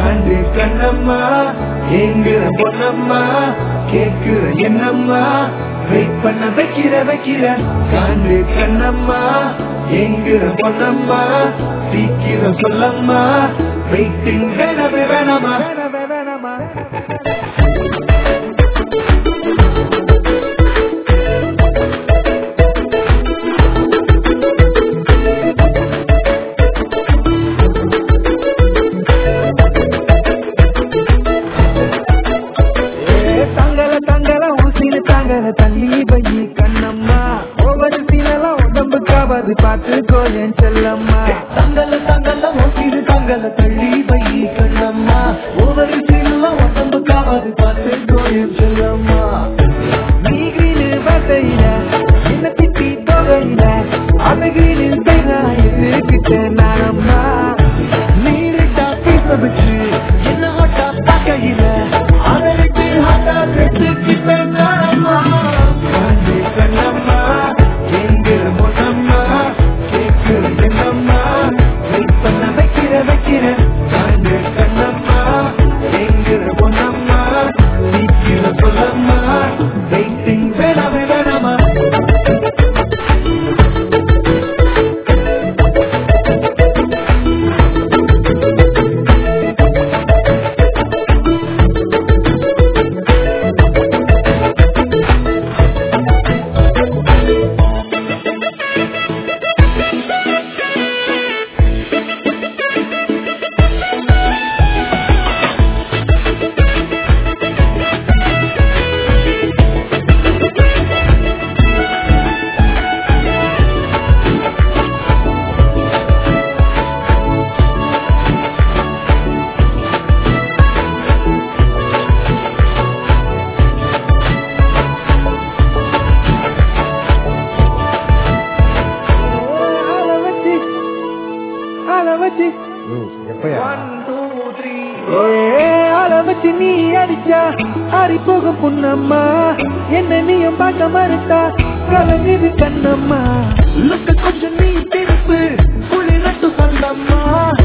காண்டு கண்ணம்மா எங்குற பொன்னம்மா கேக்குற என்னம்மா வெயிட் பண்ண வைக்கிற வைக்கிற காண்டு கண்ணம்மா எங்குற பொன்னம்மா சீக்கிரம் சொல்லம்மா வெயிட்டிங் வேணவே வேணாமா வேணவே வேணாமா தங்கல தங்கல ஊசில தங்கல தள்ளி பையி கண்ணம்மா ஒவ்வொரு சீனெல்லாம் உடம்புக்காவது பார்த்து கோயன் செல்லம்மா தங்கல தங்கல ஊசில தங்கல தள்ளி பையி கண்ணம்மா ஒவ்வொரு சீனெல்லாம் உடம்புக்காவது பார்த்து கோயன் செல்லம்மா நீகிரில் வகையில என்ன திட்டி தொகையில அழகிரில் கிட்ட நானம்மா நீரிட்டா பீச வச்சு என்ன ஹட்டா பார்க்கையில அதற்கு ஹட்டா கிட்ட நானம்மா காண்டி கண்ணம்மா எங்கிற பொன்னம்மா கேட்கிற என்னம்மா வெயிட் பண்ண வைக்கிற வைக்கிற காண்டி கண்ணம்மா எங்கிற பொன்னம்மா சீக்கிர சொல்லம்மா வெயிட்டிங் வேணாமே வேணாமா ஆள வச்சு ஆள வச்சு ஒன் டூ த்ரீ ஆள வச்சு நீ அடிச்சா ஆறி போகும் புண்ணம்மா என்ன நீயும் பார்க்க மறுத்தா கலங்குது கண்ணம்மா லுக்க கொஞ்சம் நீ திருப்பு புளி நட்டு சொந்தம்மா